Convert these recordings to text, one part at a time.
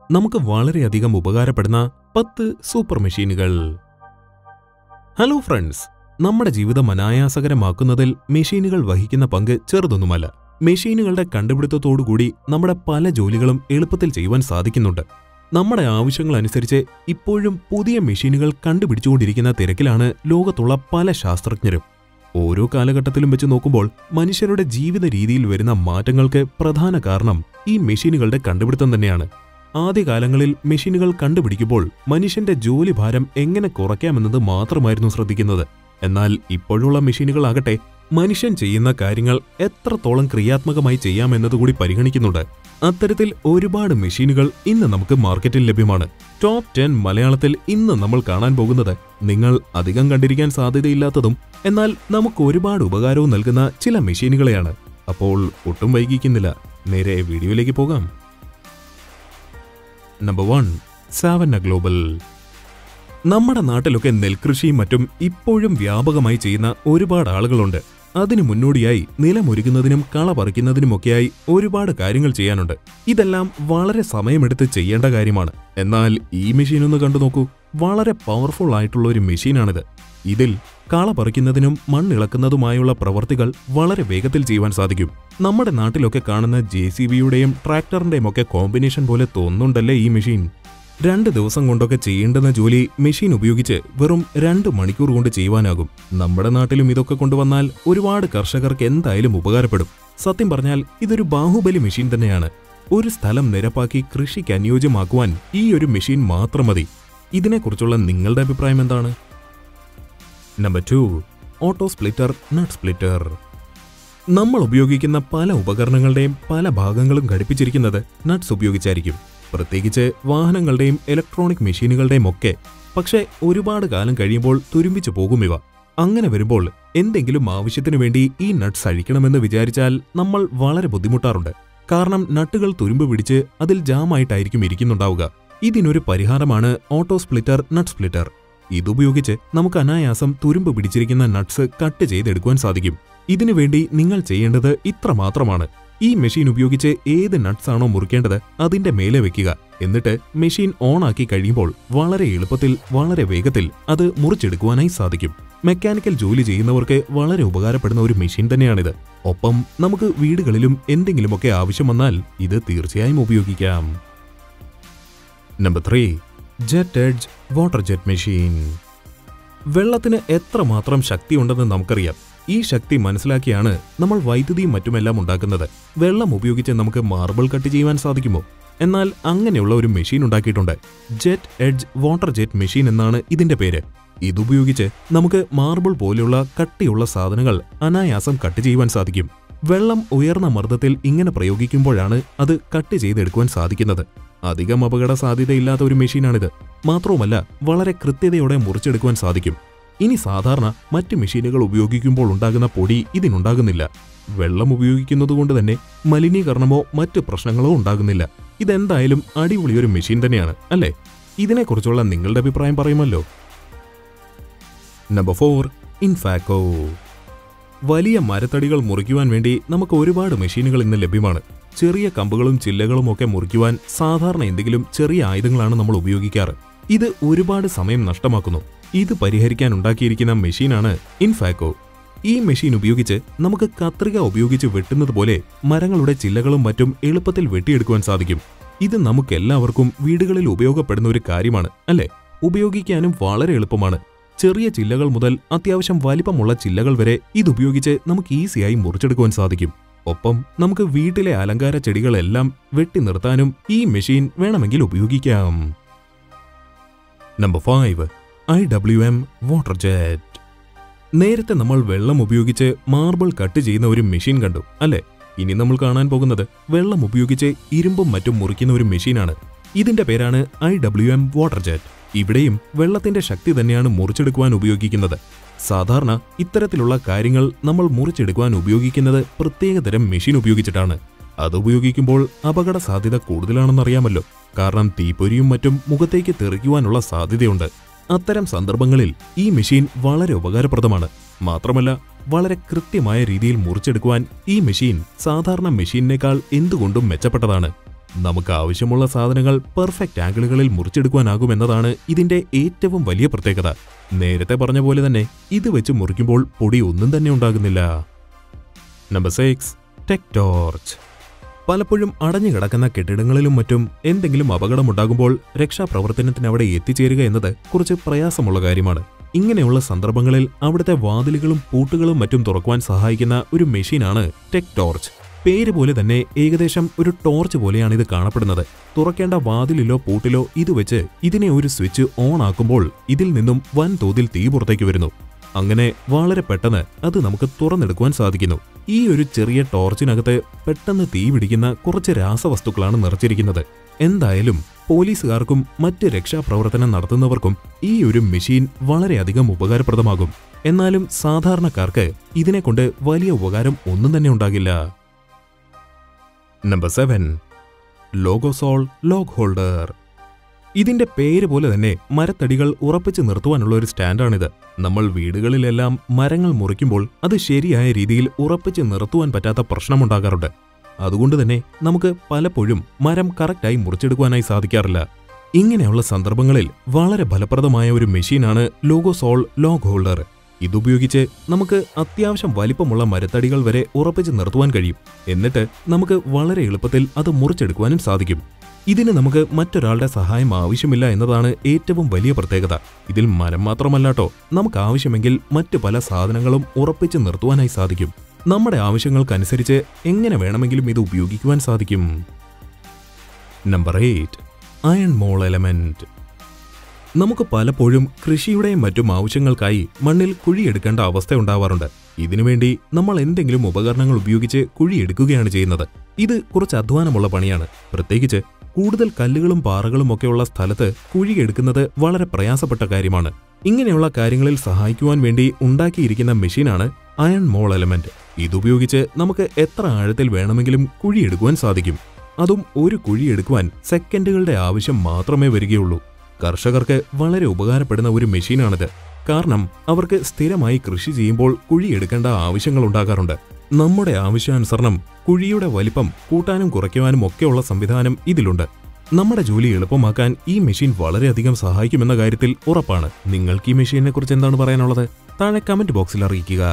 നമുക്ക് വളരെയധികം ഉപകാരപ്പെടുന്ന പത്ത് സൂപ്പർ മെഷീനുകൾ ഹലോ ഫ്രണ്ട്സ് നമ്മുടെ ജീവിതം അനായാസകരമാക്കുന്നതിൽ മെഷീനുകൾ വഹിക്കുന്ന പങ്ക് ചെറുതൊന്നുമല്ല മെഷീനുകളുടെ കണ്ടുപിടുത്തത്തോടുകൂടി നമ്മുടെ പല ജോലികളും എളുപ്പത്തിൽ ചെയ്യുവാൻ സാധിക്കുന്നുണ്ട് നമ്മുടെ ആവശ്യങ്ങളനുസരിച്ച് ഇപ്പോഴും പുതിയ മെഷീനുകൾ കണ്ടുപിടിച്ചുകൊണ്ടിരിക്കുന്ന തിരക്കിലാണ് ലോകത്തുള്ള പല ശാസ്ത്രജ്ഞരും ഓരോ കാലഘട്ടത്തിലും വെച്ച് നോക്കുമ്പോൾ മനുഷ്യരുടെ ജീവിത രീതിയിൽ വരുന്ന മാറ്റങ്ങൾക്ക് പ്രധാന കാരണം ഈ മെഷീനുകളുടെ കണ്ടുപിടുത്തം തന്നെയാണ് ആദ്യകാലങ്ങളിൽ മെഷീനുകൾ കണ്ടുപിടിക്കുമ്പോൾ മനുഷ്യന്റെ ജോലി ഭാരം എങ്ങനെ കുറയ്ക്കാമെന്നത് മാത്രമായിരുന്നു ശ്രദ്ധിക്കുന്നത് എന്നാൽ ഇപ്പോഴുള്ള മെഷീനുകളാകട്ടെ മനുഷ്യൻ ചെയ്യുന്ന കാര്യങ്ങൾ എത്രത്തോളം ക്രിയാത്മകമായി ചെയ്യാമെന്നതുകൂടി പരിഗണിക്കുന്നുണ്ട് അത്തരത്തിൽ ഒരുപാട് മെഷീനുകൾ ഇന്ന് നമുക്ക് മാർക്കറ്റിൽ ലഭ്യമാണ് ടോപ്പ് ടെൻ മലയാളത്തിൽ ഇന്ന് നമ്മൾ കാണാൻ പോകുന്നത് നിങ്ങൾ അധികം കണ്ടിരിക്കാൻ സാധ്യതയില്ലാത്തതും എന്നാൽ നമുക്ക് ഒരുപാട് ഉപകാരവും നൽകുന്ന ചില മെഷീനുകളെയാണ് അപ്പോൾ ഒട്ടും വൈകിക്കുന്നില്ല നേരെ വീഡിയോയിലേക്ക് പോകാം നമ്പർ വൺ സാവന്ന ഗ്ലോബൽ നമ്മുടെ നാട്ടിലൊക്കെ നെൽകൃഷിയും മറ്റും ഇപ്പോഴും വ്യാപകമായി ചെയ്യുന്ന ഒരുപാട് ആളുകളുണ്ട് അതിനു മുന്നോടിയായി നിലമൊരുക്കുന്നതിനും കള പറിക്കുന്നതിനുമൊക്കെയായി ഒരുപാട് കാര്യങ്ങൾ ചെയ്യാനുണ്ട് ഇതെല്ലാം വളരെ സമയമെടുത്ത് ചെയ്യേണ്ട കാര്യമാണ് എന്നാൽ ഈ മെഷീൻ ഒന്ന് കണ്ടു നോക്കൂ വളരെ പവർഫുൾ ആയിട്ടുള്ള ഒരു മെഷീനാണിത് ഇതിൽ കള പറിക്കുന്നതിനും മണ്ണിളക്കുന്നതുമായുള്ള പ്രവർത്തികൾ വളരെ വേഗത്തിൽ ചെയ്യുവാൻ സാധിക്കും നമ്മുടെ നാട്ടിലൊക്കെ കാണുന്ന ജെ സി ബിയുടെയും ട്രാക്ടറിന്റെയും ഒക്കെ കോമ്പിനേഷൻ പോലെ തോന്നുന്നുണ്ടല്ലേ ഈ മെഷീൻ രണ്ട് ദിവസം കൊണ്ടൊക്കെ ചെയ്യേണ്ടുന്ന ജോലി മെഷീൻ ഉപയോഗിച്ച് വെറും രണ്ട് മണിക്കൂർ കൊണ്ട് ചെയ്യുവാനാകും നമ്മുടെ നാട്ടിലും ഇതൊക്കെ കൊണ്ടുവന്നാൽ ഒരുപാട് കർഷകർക്ക് എന്തായാലും ഉപകാരപ്പെടും സത്യം പറഞ്ഞാൽ ഇതൊരു ബാഹുബലി മെഷീൻ തന്നെയാണ് ഒരു സ്ഥലം നിരപ്പാക്കി കൃഷിക്ക് അനുയോജ്യമാക്കുവാൻ ഈ ഒരു മെഷീൻ മാത്രം മതി ഇതിനെക്കുറിച്ചുള്ള നിങ്ങളുടെ അഭിപ്രായം എന്താണ് number two auto splitter nut splitter നമ്മൾ ഉപയോഗിക്കുന്ന പല ഉപകരണങ്ങളുടെയും പല ഭാഗങ്ങളും ഘടിപ്പിച്ചിരിക്കുന്നത് നട്ട്സ് ഉപയോഗിച്ചായിരിക്കും പ്രത്യേകിച്ച് വാഹനങ്ങളുടെയും ഇലക്ട്രോണിക് മെഷീനുകളുടെയും ഒക്കെ പക്ഷേ ഒരുപാട് കാലം കഴിയുമ്പോൾ തുരുമ്പിച്ചു പോകും ഇവ അങ്ങനെ വരുമ്പോൾ എന്തെങ്കിലും ആവശ്യത്തിനു വേണ്ടി ഈ നട്ട്സ് അഴിക്കണമെന്ന് വിചാരിച്ചാൽ നമ്മൾ വളരെ ബുദ്ധിമുട്ടാറുണ്ട് കാരണം നട്ടുകൾ തുരുമ്പ് പിടിച്ച് അതിൽ ജാമായിട്ടായിരിക്കും ഇരിക്കുന്നുണ്ടാവുക ഇതിനൊരു പരിഹാരമാണ് ഓട്ടോ സ്പ്ലിറ്റർ നട്ട് സ്പ്ലിറ്റർ ഇതുപയോഗിച്ച് നമുക്ക് അനായാസം തുരുമ്പ് പിടിച്ചിരിക്കുന്ന നട്ട്സ് കട്ട് ചെയ്തെടുക്കുവാൻ സാധിക്കും ഇതിനുവേണ്ടി നിങ്ങൾ ചെയ്യേണ്ടത് ഇത്ര മാത്രമാണ് ഈ മെഷീൻ ഉപയോഗിച്ച് ഏത് നട്ട്സ് ആണോ മുറിക്കേണ്ടത് അതിന്റെ മേലെ വെക്കുക എന്നിട്ട് മെഷീൻ ഓൺ ആക്കി കഴിയുമ്പോൾ വളരെ എളുപ്പത്തിൽ വളരെ വേഗത്തിൽ അത് മുറിച്ചെടുക്കുവാനായി സാധിക്കും മെക്കാനിക്കൽ ജോലി ചെയ്യുന്നവർക്ക് വളരെ ഉപകാരപ്പെടുന്ന ഒരു മെഷീൻ തന്നെയാണിത് ഒപ്പം നമുക്ക് വീടുകളിലും എന്തെങ്കിലുമൊക്കെ ആവശ്യം വന്നാൽ ഇത് തീർച്ചയായും ഉപയോഗിക്കാം number three jet edge water jet machine വെള്ളത്തിന് എത്രമാത്രം ശക്തിയുണ്ടെന്ന് നമുക്കറിയാം ഈ ശക്തി മനസ്സിലാക്കിയാണ് നമ്മൾ വൈദ്യുതിയും മറ്റുമെല്ലാം ഉണ്ടാക്കുന്നത് വെള്ളം ഉപയോഗിച്ച് നമുക്ക് മാർബിൾ കട്ട് ചെയ്യുവാൻ സാധിക്കുമോ എന്നാൽ അങ്ങനെയുള്ള ഒരു മെഷീൻ ഉണ്ടാക്കിയിട്ടുണ്ട് jet edge water jet machine എന്നാണ് ഇതിന്റെ പേര് ഇതുപയോഗിച്ച് നമുക്ക് മാർബിൾ പോലെയുള്ള കട്ടിയുള്ള സാധനങ്ങൾ അനായാസം കട്ട് ചെയ്യുവാൻ സാധിക്കും വെള്ളം ഉയർന്ന മർദ്ദത്തിൽ ഇങ്ങനെ പ്രയോഗിക്കുമ്പോഴാണ് അത് കട്ട് ചെയ്തെടുക്കുവാൻ സാധിക്കുന്നത് അധികം അപകട സാധ്യതയില്ലാത്ത ഒരു മെഷീനാണിത് മാത്രവുമല്ല വളരെ കൃത്യതയോടെ മുറിച്ചെടുക്കുവാൻ സാധിക്കും ഇനി സാധാരണ മറ്റ് മെഷീനുകൾ ഉപയോഗിക്കുമ്പോൾ ഉണ്ടാകുന്ന പൊടി ഇതിനുണ്ടാകുന്നില്ല വെള്ളം ഉപയോഗിക്കുന്നതുകൊണ്ട് തന്നെ മലിനീകരണമോ മറ്റ് പ്രശ്നങ്ങളോ ഉണ്ടാകുന്നില്ല ഇതെന്തായാലും അടിപൊളി ഒരു മെഷീൻ തന്നെയാണ് അല്ലേ ഇതിനെക്കുറിച്ചുള്ള നിങ്ങളുടെ അഭിപ്രായം പറയുമല്ലോ നമ്പർ ഫോർ ഇൻഫാക്കോ വലിയ മരത്തടികൾ മുറിക്കുവാൻ വേണ്ടി നമുക്ക് ഒരുപാട് മെഷീനുകൾ ഇന്ന് ലഭ്യമാണ് ചെറിയ കമ്പുകളും ചില്ലകളും ഒക്കെ മുറിക്കുവാൻ സാധാരണ എന്തെങ്കിലും ചെറിയ ആയുധങ്ങളാണ് നമ്മൾ ഉപയോഗിക്കാറ് ഇത് ഒരുപാട് സമയം നഷ്ടമാക്കുന്നു ഇത് പരിഹരിക്കാൻ ഉണ്ടാക്കിയിരിക്കുന്ന മെഷീനാണ് ഇൻഫാക്കോ ഈ മെഷീൻ ഉപയോഗിച്ച് നമുക്ക് കത്രിക ഉപയോഗിച്ച് വെട്ടുന്നത് പോലെ മരങ്ങളുടെ ചില്ലകളും മറ്റും എളുപ്പത്തിൽ വെട്ടിയെടുക്കുവാൻ സാധിക്കും ഇത് നമുക്കെല്ലാവർക്കും വീടുകളിൽ ഉപയോഗപ്പെടുന്ന ഒരു കാര്യമാണ് അല്ലേ ഉപയോഗിക്കാനും വളരെ എളുപ്പമാണ് ചെറിയ ചില്ലകൾ മുതൽ അത്യാവശ്യം വലിപ്പമുള്ള ചില്ലകൾ വരെ ഇതുപയോഗിച്ച് നമുക്ക് ഈസിയായി മുറിച്ചെടുക്കുവാൻ സാധിക്കും ഒപ്പം നമുക്ക് വീട്ടിലെ അലങ്കാര ചെടികളെല്ലാം വെട്ടി നിർത്താനും ഈ മെഷീൻ വേണമെങ്കിൽ ഉപയോഗിക്കാം number five I W M water jet നേരത്തെ നമ്മൾ വെള്ളം ഉപയോഗിച്ച് മാർബിൾ കട്ട് ചെയ്യുന്ന ഒരു മെഷീൻ കണ്ടു അല്ലേ ഇനി നമ്മൾ കാണാൻ പോകുന്നത് വെള്ളം ഉപയോഗിച്ച് ഇരുമ്പും മറ്റും മുറിക്കുന്ന ഒരു മെഷീനാണ് ഇതിന്റെ പേരാണ് I W M water jet ഇവിടെയും വെള്ളത്തിന്റെ ശക്തി തന്നെയാണ് മുറിച്ചെടുക്കുവാൻ ഉപയോഗിക്കുന്നത് സാധാരണ ഇത്തരത്തിലുള്ള കാര്യങ്ങൾ നമ്മൾ മുറിച്ചെടുക്കുവാൻ ഉപയോഗിക്കുന്നത് പ്രത്യേകതരം മെഷീൻ ഉപയോഗിച്ചിട്ടാണ് അത് ഉപയോഗിക്കുമ്പോൾ അപകട സാധ്യത കൂടുതലാണെന്നറിയാമല്ലോ കാരണം തീപ്പൊരിയും മറ്റും മുഖത്തേക്ക് തെറിക്കുവാനുള്ള സാധ്യതയുണ്ട് അത്തരം സന്ദർഭങ്ങളിൽ ഈ മെഷീൻ വളരെ ഉപകാരപ്രദമാണ് മാത്രമല്ല വളരെ കൃത്യമായ രീതിയിൽ മുറിച്ചെടുക്കുവാൻ ഈ മെഷീൻ സാധാരണ മെഷീനേക്കാൾ എന്തുകൊണ്ടും മെച്ചപ്പെട്ടതാണ് നമുക്ക് ആവശ്യമുള്ള സാധനങ്ങൾ പെർഫെക്റ്റ് ആംഗിളുകളിൽ മുറിച്ചെടുക്കുവാനാകുമെന്നതാണ് ഇതിന്റെ ഏറ്റവും വലിയ പ്രത്യേകത നേരത്തെ പറഞ്ഞ പോലെ തന്നെ ഇത് വെച്ച് മുറിക്കുമ്പോൾ പൊടി ഒന്നും തന്നെ ഉണ്ടാകുന്നില്ല നമ്പർ സിക്സ് ടെക് ടോർച്ച് പലപ്പോഴും അടഞ്ഞുകിടക്കുന്ന കെട്ടിടങ്ങളിലും മറ്റും എന്തെങ്കിലും അപകടമുണ്ടാകുമ്പോൾ രക്ഷാപ്രവർത്തനത്തിന് അവിടെ എത്തിച്ചേരുക എന്നത് കുറച്ച് പ്രയാസമുള്ള കാര്യമാണ് ഇങ്ങനെയുള്ള സന്ദർഭങ്ങളിൽ അവിടുത്തെ വാതിലുകളും പൂട്ടുകളും മറ്റും തുറക്കുവാൻ സഹായിക്കുന്ന ഒരു മെഷീനാണ് ടെക് ടോർച്ച് പേര് പോലെ തന്നെ ഏകദേശം ഒരു ടോർച്ച് പോലെയാണ് ഇത് കാണപ്പെടുന്നത് തുറക്കേണ്ട വാതിലിലോ പൂട്ടിലോ ഇത് വെച്ച് ഇതിനെ ഒരു സ്വിച്ച് ഓൺ ആക്കുമ്പോൾ ഇതിൽ നിന്നും വൻതോതിൽ തീ പുറത്തേക്ക് വരുന്നു അങ്ങനെ വളരെ പെട്ടെന്ന് അത് നമുക്ക് തുറന്നെടുക്കുവാൻ സാധിക്കുന്നു ഈ ഒരു ചെറിയ ടോർച്ചിനകത്ത് പെട്ടെന്ന് തീ പിടിക്കുന്ന കുറച്ച് രാസവസ്തുക്കളാണ് നിറച്ചിരിക്കുന്നത് എന്തായാലും പോലീസുകാർക്കും മറ്റ് രക്ഷാപ്രവർത്തനം നടത്തുന്നവർക്കും ഈ ഒരു മെഷീൻ വളരെയധികം ഉപകാരപ്രദമാകും എന്നാലും സാധാരണക്കാർക്ക് ഇതിനെക്കൊണ്ട് വലിയ ഉപകാരം ഒന്നും തന്നെ ഉണ്ടാകില്ല number seven Logosol log holder ഇതിന്റെ പേര് പോലെ തന്നെ മരത്തടികൾ ഉറപ്പിച്ചു നിർത്തുവാനുള്ള ഒരു സ്റ്റാൻഡാണിത് നമ്മൾ വീടുകളിലെല്ലാം മരങ്ങൾ മുറിക്കുമ്പോൾ അത് ശരിയായ രീതിയിൽ ഉറപ്പിച്ച് നിർത്തുവാൻ പറ്റാത്ത പ്രശ്നമുണ്ടാകാറുണ്ട് അതുകൊണ്ട് തന്നെ നമുക്ക് പലപ്പോഴും മരം കറക്റ്റായി മുറിച്ചെടുക്കുവാനായി സാധിക്കാറില്ല ഇങ്ങനെയുള്ള സന്ദർഭങ്ങളിൽ വളരെ ഫലപ്രദമായ ഒരു മെഷീനാണ് ലോഗോസോൾ ലോഗ് ഹോൾഡർ ഇതുപയോഗിച്ച് നമുക്ക് അത്യാവശ്യം വലിപ്പമുള്ള മരത്തടികൾ വരെ ഉറപ്പിച്ച് നിർത്തുവാൻ കഴിയും എന്നിട്ട് നമുക്ക് വളരെ എളുപ്പത്തിൽ അത് മുറിച്ചെടുക്കുവാനും സാധിക്കും ഇതിന് നമുക്ക് മറ്റൊരാളുടെ സഹായം ആവശ്യമില്ല എന്നതാണ് ഏറ്റവും വലിയ പ്രത്യേകത ഇതിൽ മരം മാത്രമല്ലാട്ടോ നമുക്ക് ആവശ്യമെങ്കിൽ മറ്റു പല സാധനങ്ങളും ഉറപ്പിച്ച് നിർത്തുവാനായി സാധിക്കും നമ്മുടെ ആവശ്യങ്ങൾക്കനുസരിച്ച് എങ്ങനെ വേണമെങ്കിലും ഇത് ഉപയോഗിക്കുവാൻ സാധിക്കും number eight iron mole element നമുക്ക് പലപ്പോഴും കൃഷിയുടെയും മറ്റും ആവശ്യങ്ങൾക്കായി മണ്ണിൽ കുഴിയെടുക്കേണ്ട അവസ്ഥ ഉണ്ടാവാറുണ്ട് ഇതിനുവേണ്ടി നമ്മൾ എന്തെങ്കിലും ഉപകരണങ്ങൾ ഉപയോഗിച്ച് കുഴിയെടുക്കുകയാണ് ചെയ്യുന്നത് ഇത് കുറച്ച് അധ്വാനമുള്ള പണിയാണ് പ്രത്യേകിച്ച് കൂടുതൽ കല്ലുകളും പാറകളും ഒക്കെയുള്ള സ്ഥലത്ത് കുഴിയെടുക്കുന്നത് വളരെ പ്രയാസപ്പെട്ട കാര്യമാണ് ഇങ്ങനെയുള്ള കാര്യങ്ങളിൽ സഹായിക്കുവാൻ വേണ്ടി ഉണ്ടാക്കിയിരിക്കുന്ന മെഷീനാണ് അയൺ മോൾ എലമെന്റ് ഇതുപയോഗിച്ച് നമുക്ക് എത്ര ആഴത്തിൽ വേണമെങ്കിലും കുഴിയെടുക്കുവാൻ സാധിക്കും അതും ഒരു കുഴിയെടുക്കുവാൻ സെക്കൻഡുകളുടെ ആവശ്യം മാത്രമേ വരികയുള്ളൂ കർഷകർക്ക് വളരെ ഉപകാരപ്പെടുന്ന ഒരു മെഷീനാണിത് കാരണം അവർക്ക് സ്ഥിരമായി കൃഷി ചെയ്യുമ്പോൾ കുഴിയെടുക്കേണ്ട ആവശ്യങ്ങൾ ഉണ്ടാകാറുണ്ട് നമ്മുടെ ആവശ്യാനുസരണം കുഴിയുടെ വലിപ്പം കൂട്ടാനും കുറയ്ക്കുവാനും ഒക്കെയുള്ള സംവിധാനം ഇതിലുണ്ട് നമ്മുടെ ജോലി എളുപ്പമാക്കാൻ ഈ മെഷീൻ വളരെയധികം സഹായിക്കുമെന്ന കാര്യത്തിൽ ഉറപ്പാണ് നിങ്ങൾക്ക് ഈ മെഷീനെ കുറിച്ച് എന്താണ് പറയാനുള്ളത് താഴെ കമന്റ് ബോക്സിൽ അറിയിക്കുക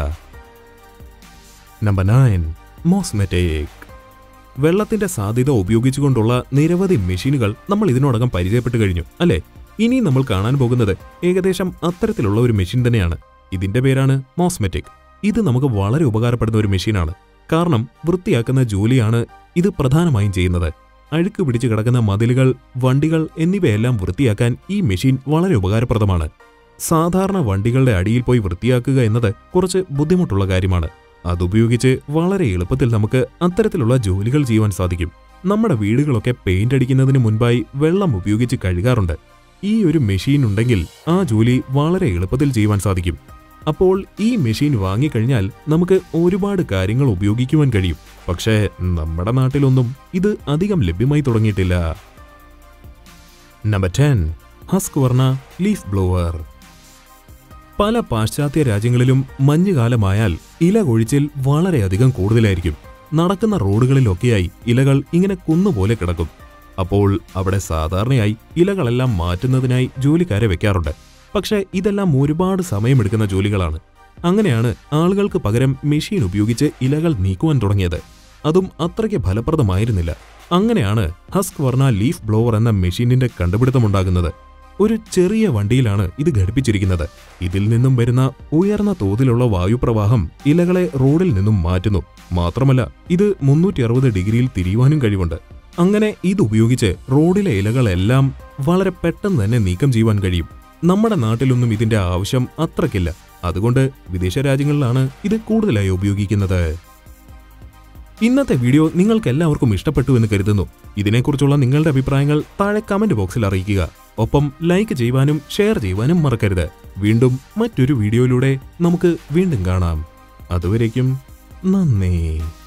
നമ്പർ നയൻ മോസ്മെറ്റേക്ക് വെള്ളത്തിന്റെ സാധ്യത ഉപയോഗിച്ചുകൊണ്ടുള്ള നിരവധി മെഷീനുകൾ നമ്മൾ ഇതിനോടകം പരിചയപ്പെട്ടു കഴിഞ്ഞു അല്ലേ ഇനി നമ്മൾ കാണാൻ പോകുന്നത് ഏകദേശം അത്തരത്തിലുള്ള ഒരു മെഷീൻ തന്നെയാണ് ഇതിന്റെ പേരാണ് മോസ്മെറ്റിക് ഇത് നമുക്ക് വളരെ ഉപകാരപ്പെടുന്ന ഒരു മെഷീനാണ് കാരണം വൃത്തിയാക്കുന്ന ജോലിയാണ് ഇത് പ്രധാനമായും ചെയ്യുന്നത് അഴുക്ക് പിടിച്ചു കിടക്കുന്ന മതിലുകൾ വണ്ടികൾ എന്നിവയെല്ലാം വൃത്തിയാക്കാൻ ഈ മെഷീൻ വളരെ ഉപകാരപ്രദമാണ് സാധാരണ വണ്ടികളുടെ അടിയിൽ പോയി വൃത്തിയാക്കുക എന്നത് കുറച്ച് ബുദ്ധിമുട്ടുള്ള കാര്യമാണ് അതുപയോഗിച്ച് വളരെ എളുപ്പത്തിൽ നമുക്ക് അത്തരത്തിലുള്ള ജോലികൾ ചെയ്യുവാൻ സാധിക്കും നമ്മുടെ വീടുകളൊക്കെ പെയിന്റ് അടിക്കുന്നതിന് മുൻപായി വെള്ളം ഉപയോഗിച്ച് കഴുകാറുണ്ട് ഈ ഒരു മെഷീൻ ഉണ്ടെങ്കിൽ ആ ജോലി വളരെ എളുപ്പത്തിൽ ചെയ്യുവാൻ സാധിക്കും അപ്പോൾ ഈ മെഷീൻ വാങ്ങിക്കഴിഞ്ഞാൽ നമുക്ക് ഒരുപാട് കാര്യങ്ങൾ ഉപയോഗിക്കുവാൻ കഴിയും പക്ഷേ നമ്മുടെ നാട്ടിലൊന്നും ഇത് അധികം ലഭ്യമായി തുടങ്ങിയിട്ടില്ല number ten Husqvarna leaf blower പല പാശ്ചാത്യ രാജ്യങ്ങളിലും മഞ്ഞുകാലമായാൽ ഇല കൊഴിച്ചിൽ വളരെയധികം കൂടുതലായിരിക്കും നടക്കുന്ന റോഡുകളിലൊക്കെയായി ഇലകൾ ഇങ്ങനെ കുന്നുപോലെ കിടക്കും അപ്പോൾ അവിടെ സാധാരണയായി ഇലകളെല്ലാം മാറ്റുന്നതിനായി ജോലിക്കാരെ വെക്കാറുണ്ട് പക്ഷേ ഇതെല്ലാം ഒരുപാട് സമയമെടുക്കുന്ന ജോലികളാണ് അങ്ങനെയാണ് ആളുകൾക്ക് പകരം മെഷീൻ ഉപയോഗിച്ച് ഇലകൾ നീക്കുവാൻ തുടങ്ങിയത് അതും അത്രയ്ക്ക് ഫലപ്രദമായിരുന്നില്ല അങ്ങനെയാണ് ഹസ്ക് വർണ ലീഫ് ബ്ലോവർ എന്ന മെഷീനിന്റെ കണ്ടുപിടുത്തമുണ്ടാകുന്നത് ഒരു ചെറിയ വണ്ടിയിലാണ് ഇത് ഘടിപ്പിച്ചിരിക്കുന്നത് ഇതിൽ നിന്നും വരുന്ന ഉയർന്ന തോതിലുള്ള വായുപ്രവാഹം ഇലകളെ റോഡിൽ നിന്നും മാറ്റുന്നു മാത്രമല്ല ഇത് മുന്നൂറ്റി അറുപത് ഡിഗ്രിയിൽ തിരിയുവാനും കഴിവുണ്ട് അങ്ങനെ ഇതുപയോഗിച്ച് റോഡിലെ ഇലകളെല്ലാം വളരെ പെട്ടെന്ന് തന്നെ നീക്കം ചെയ്യുവാൻ കഴിയും നമ്മുടെ നാട്ടിലൊന്നും ഇതിന്റെ ആവശ്യം അത്രയ്ക്കില്ല അതുകൊണ്ട് വിദേശ രാജ്യങ്ങളിലാണ് ഇത് കൂടുതലായി ഉപയോഗിക്കുന്നത് ഇന്നത്തെ വീഡിയോ നിങ്ങൾക്ക് എല്ലാവർക്കും ഇഷ്ടപ്പെട്ടു എന്ന് കരുതുന്നു ഇതിനെക്കുറിച്ചുള്ള നിങ്ങളുടെ അഭിപ്രായങ്ങൾ താഴെ കമന്റ് ബോക്സിൽ അറിയിക്കുക ഒപ്പം ലൈക്ക് ചെയ്യുവാനും ഷെയർ ചെയ്യുവാനും മറക്കരുത് വീണ്ടും മറ്റൊരു വീഡിയോയിലൂടെ നമുക്ക് വീണ്ടും കാണാം അതുവരേക്കും നന്ദി